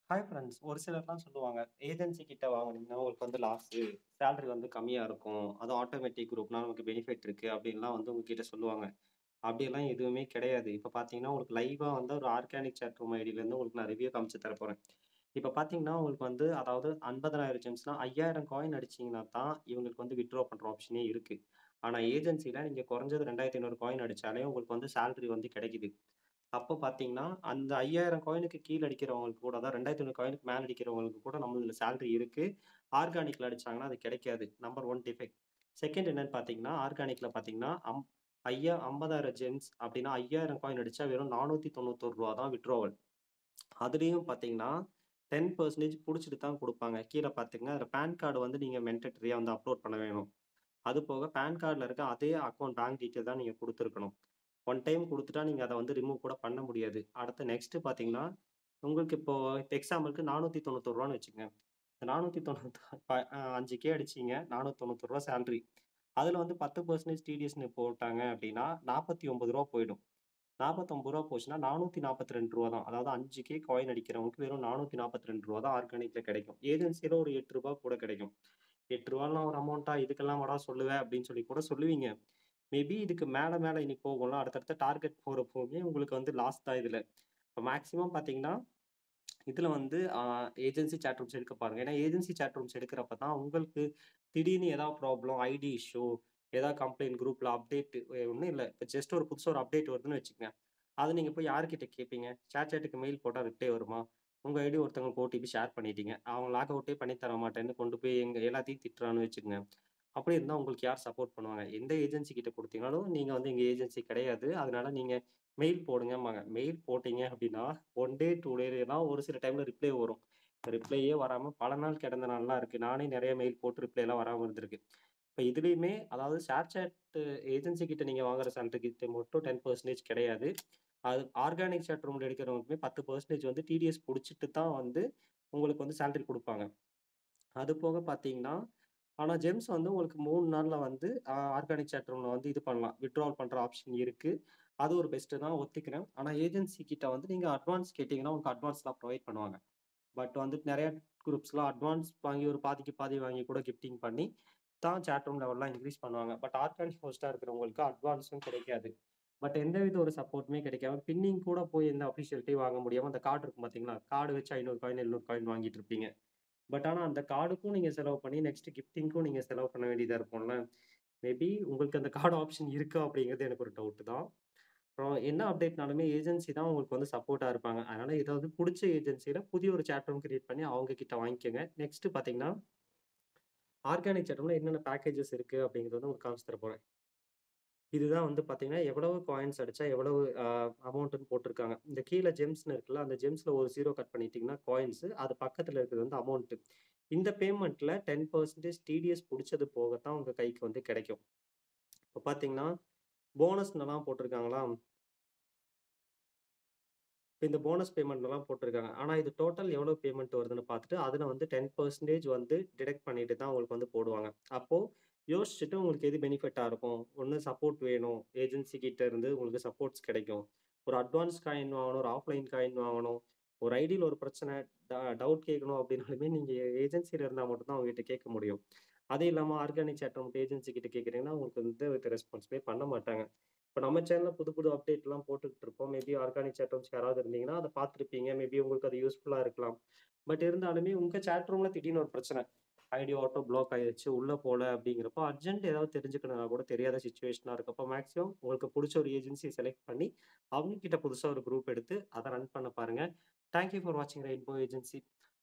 Hi friends. ஒரு சிலர்லாம் சொல்லுவாங்க, ஏஜென்சி கிட்ட வாங்குனீங்கன்னா உங்களுக்கு வந்து லாஸு. சேலரி வந்து கம்மியா இருக்கும். அதுவும் ஆட்டோமேட்டிக் குரூப்னா நமக்கு பெனிஃபிட் இருக்கு அப்டின்லாம் வந்து உங்ககிட்ட சொல்லுவாங்க. அப்டியெல்லாம் எதுவுமே கிடையாது. இப்ப பார்த்தீங்கன்னா, உங்களுக்கு லைவா வந்து ஒரு ஆர்கானிக் சாட் ரூம் ஐடிலேருந்து உங்களுக்கு நான் ரிவ்யூ காமிச்சு தரப்போறேன். இப்ப பார்த்தீங்கன்னா, உங்களுக்கு வந்து அதாவது 50,000 ஜெம்ஸ்னா 5000 காயின் அடிச்சீங்கன்னா தான் இவங்களுக்கு வந்து வித்ட்ரா பண்ற ஆப்ஷனே இருக்கு. ஆனா ஏஜென்சில நீங்க குறைஞ்சது 2500 காயின் அடிச்சாலே உங்களுக்கு வந்து சேலரி வந்து கிடைக்குது. அப்போ பார்த்தீங்கன்னா, அந்த 5000 காயினுக்கு கீழ அடிக்கிறவங்களுக்கு கூட அதான் 2500 காயினுக்கு மேல அடிக்கிறவங்களுக்கு கூட நம்மளுதுல சேலரி இருக்கு. ஆர்கானிக்ல அடிச்சாங்கன்னா அது கிடைக்காது. Number 1 defect. செகண்ட் என்னன்னு பார்த்தீங்கன்னா, ஆர்கானிக்ல பார்த்தீங்கன்னா, அம் ஐயா 50,000 ஜெம்ஸ் அப்டின்னா 5000 காயின் அடிச்சா வெறும் ரூ. 491 தான் வித்ட்ராவல். அதுலயும் பார்த்தீங்கன்னா, 10% புடிச்சிட்டு தான் குடுப்பாங்க. கீழ பார்த்துங்க. அதுல பான் கார்டு வந்து நீங்க மென்டேட்டரியா வந்து அப்லோட் பண்ண வேணும். அது போக பான் கார்ட்ல இருக்க அதே அக்கவுண்ட் பேங்க் டீட்டெயில் தான் நீங்க குடுத்துருக்கணும். ஒன் டைம் குடுத்துட்டா நீங்க அத வந்து ரிமூவ் கூட பண்ண முடியாது. அடுத்து நெக்ஸ்ட் பார்த்தீங்கன்னா, உங்களுக்கு இப்போ இப்ப எக்ஸாம்பிள்க்கு ரூ. 491 வச்சுக்கங்க. இந்த 490 ப அ 5K அடிச்சீங்க. ரூ. 491 சேலரி. அதுல வந்து 10% டிடிஎஸ்ன்னு போட்டாங்க அப்டின்னா, ரூ. 49 போயிடும். ரூ. 49 போச்சுன்னா ரூ. 442 தான். அதாவது 5K காயின் அடிக்கிறவங்களுக்கு வெறும் ரூ. 442 தான் ஆர்கானிக்ல கிடைக்கும். ஏஜென்சில ஒரு ரூ. 8 கூட கிடைக்கும். ரூ. 8லாம் ஒரு அமௌண்ட்டா இதுக்கெல்லாமாடா சொல்லுவ அப்டின்னு சொல்லி கூட சொல்லுவீங்க. மேபி இதுக்கு மேல மேல இனி போகும்ல. அடுத்தடுத்த டார்கெட் போறப்போவே உங்களுக்கு வந்து லாஸ் தான் இதுல. இப்ப மேக்ஸிமம் பார்த்தீங்கன்னா, இதுல வந்து அ ஏஜென்சி சாட் ரூம்ஸ் எடுக்க பாருங்க. ஏன்னா ஏஜென்சி சாட் ரூம்ஸ் எடுக்கிறப்ப தான் உங்களுக்கு திடீர்னு ஏதாவது ப்ராப்ளம், ஐடி இஷ்யூ, ஏதாவது கம்ப்ளைண்ட் குரூப்ல அப்டேட் ஒண்ணும் இல்ல. இப்ப ஜஸ்ட் ஒரு புதுசா ஒரு அப்டேட் வருதுன்னு வச்சுக்கங்க. அத நீங்க போய் யார்கிட்ட கேட்பீங்க? சாட் சாட்டுக்கு மெயில் போட்டா ரிப்ளை வருமா? உங்க ஐடி ஒருத்தவங்களுக்கு ஓடிபி ஷேர் பண்ணிட்டீங்க. அவன் லாக் அவுட்டே பண்ணி தர மாட்டேன்னு கொண்டு போய் எங்க எல்லாத்தையும் திட்டுறான்னு வச்சுக்கங்க. அப்படி இருந்தா உங்களுக்கு யார் சப்போர்ட் பண்ணுவாங்க? எந்த ஏஜென்சி கிட்ட குடுத்தீங்கனாலும், நீங்க வந்து எங்க ஏஜென்சி கிடையாது. அதனால நீங்க மெயில் போடுங்கம்பாங்க. மெயில் போட்டீங்க அப்டின்னா, 1 டே, 2 டேலாம் ஒரு சில டைம்ல ரிப்ளை வரும். ரிப்ளையே வராம பல நாள் கிடந்த நாள்லாம் இருக்கு. நானே நெறைய மெயில் போட்டு ரிப்ளைலாம் வராம இருந்திருக்கு. இப்ப இதுலயுமே அதாவது ஷேர் சாட் ஏஜென்சி கிட்ட நீங்க வாங்குற சேலரி கிட்ட மட்டும் 10% கிடையாது. அது ஆர்கானிக் சாட் ரூம்ல எடுக்கிறவங்களுக்குமே 10% வந்து டிடிஎஸ் புடிச்சிட்டு தான் வந்து உங்களுக்கு வந்து சேலரி குடுப்பாங்க. அது போக பார்த்தீங்கன்னா, ஆனா ஜெம்ஸ் வந்து உங்களுக்கு 3 நாள்ல வந்து அ ஆர்கானிக் சாட் ரூம்ல வந்து இது பண்ணலாம். வித்ட்ராவல் பண்ற ஆப்ஷன் இருக்கு. அது ஒரு பெஸ்ட் தான் ஒத்துக்கிறேன். ஆனா ஏஜென்சி கிட்ட வந்து நீங்க அட்வான்ஸ் கேட்டீங்கன்னா, உங்களுக்கு அட்வான்ஸ்லாம் ப்ரொவைட் பண்ணுவாங்க. பட் வந்து நெறைய குரூப்ஸ்லாம் அட்வான்ஸ் வாங்கி ஒரு பாதிக்கு பாதி வாங்கி கூட கிஃப்டிங் பண்ணி தான் சாட் ரூம் லெவல்லாம் இன்கிரீஸ் பண்ணுவாங்க. பட் ஆர்கானிக் ஹோஸ்ட்டா இருக்கிறவங்களுக்கு அட்வான்ஸும் கிடைக்காது. பட் எந்தவித ஒரு சப்போர்ட்டுமே கிடைக்காம பின்னிங் கூட போய் எந்த அஃபிஷியல்ட்டயும் வாங்க முடியாம அந்த கார்ட் இருக்கும் பார்த்தீங்களா? கார்டு வச்சு 500 காயின், 700 காயின் வாங்கிட்டு இருப்பீங்க. பட் ஆனா அந்த கார்டுக்கும் நீங்க செலவு பண்ணி நெக்ஸ்ட் கிஃப்டிங்க்கும் நீங்க செலவு பண்ண வேண்டியதா இருக்கும்ல. மேபி உங்களுக்கு அந்த கார்ட் ஆப்ஷன் இருக்கா? அப்டிங்கிறது எனக்கு ஒரு டவுட் தான். அப்புறம் என்ன அப்டேட்னாலுமே ஏஜென்சி தான் உங்களுக்கு வந்து சப்போர்ட்டா இருப்பாங்க. அதனால ஏதாவது புடிச்ச ஏஜென்சில புதிய ஒரு சாட் ரூம் கிரியேட் பண்ணி அவங்க கிட்ட வாங்கிக்கங்க. நெக்ஸ்ட் பார்த்தீங்கன்னா ஆர்கானிக் சாட் ரூம்ல என்னென்ன பேக்கேஜஸ் இருக்கு அப்டிங்கிறத வந்து உங்களுக்கு காமிச்சு தரப் போறேன். இதுதான் வந்து பார்த்தீங்கன்னா, எவ்வளவு காயின்ஸ் அடிச்சா எவ்வளவு அ அமௌண்ட்ன்னு போட்டுருக்காங்க. இந்த கீழ ஜெம்ஸ்ன்னு இருக்குல்ல, அந்த ஜெம்ஸ்ல ஒரு 0 கட் பண்ணிட்டீங்கன்னா காயின்ஸ். அது பக்கத்துல இருக்கிறது வந்து அமௌண்ட். இந்த பேமெண்ட்ல 10% டிடிஎஸ் புடிச்சது போக தான் உங்க கைக்கு வந்து கிடைக்கும். இப்ப பார்த்தீங்கன்னா, போனஸ்னலாம் போட்டுருக்காங்களா? இந்த போனஸ் பேமெண்ட்லாம் போட்டுருக்காங்க. ஆனா இது டோட்டல் எவ்வளோ பேமெண்ட் வருதுன்னு பார்த்துட்டு, அதுல வந்து 10% வந்து டிடக்ட் பண்ணிட்டு தான் உங்களுக்கு வந்து போடுவாங்க. அப்போ யோசிச்சுட்டு உங்களுக்கு எது பெனிஃபிட்டா இருக்கும்? ஒண்ணு சப்போர்ட் வேணும். ஏஜென்சி கிட்ட இருந்து உங்களுக்கு சப்போர்ட்ஸ் கிடைக்கும். ஒரு அட்வான்ஸ் காயின் வாங்கணும், ஒரு ஆஃப்லைன் காயின் வாங்கணும், ஒரு ஐடில ஒரு பிரச்சனை, ட டவுட் கேட்கணும் அப்டின்னாலுமே நீங்க ஏஜென்சில இருந்தா மட்டும் தான் அவங்ககிட்ட கேட்க முடியும். அது இல்லாம ஆர்கானிக் சாட் ரூம் ஏஜென்சி கிட்ட கேட்கிறீங்கன்னா, உங்களுக்கு எந்த வித ரெஸ்பான்ஸுமே பண்ண மாட்டாங்க. இப்ப நம்ம சேனல்ல புது புது அப்டேட்லாம் போட்டுட்டு இருப்போம். மேபி ஆர்கானிக் சாட் ரூம்ஸ் யாராவது இருந்தீங்கன்னா, அத பார்த்துருப்பீங்க. மேபி உங்களுக்கு அது யூஸ்ஃபுல்லா இருக்கலாம். பட் இருந்தாலுமே உங்க சாட் ரூம்ல திடீர்னு ஒரு பிரச்சனை. ஐடி ஆட்டோ பிளாக் ஆயிருச்சு. உள்ள போல அப்டிங்கிறப்போ அர்ஜென்ட் ஏதாவது தெரிஞ்சுக்கணும்னா கூட தெரியாத சிச்சுவேஷனா இருக்கப்போ மேக்ஸிமம் உங்களுக்கு புடிச்ச ஒரு ஏஜென்சிய செலக்ட் பண்ணி, அவங்க கிட்ட புதுசா ஒரு குரூப் எடுத்து அத ரன் பண்ண பாருங்க. தேங்க் யூ ஃபார் வாட்சிங் ரெயின்போ ஏஜென்சி.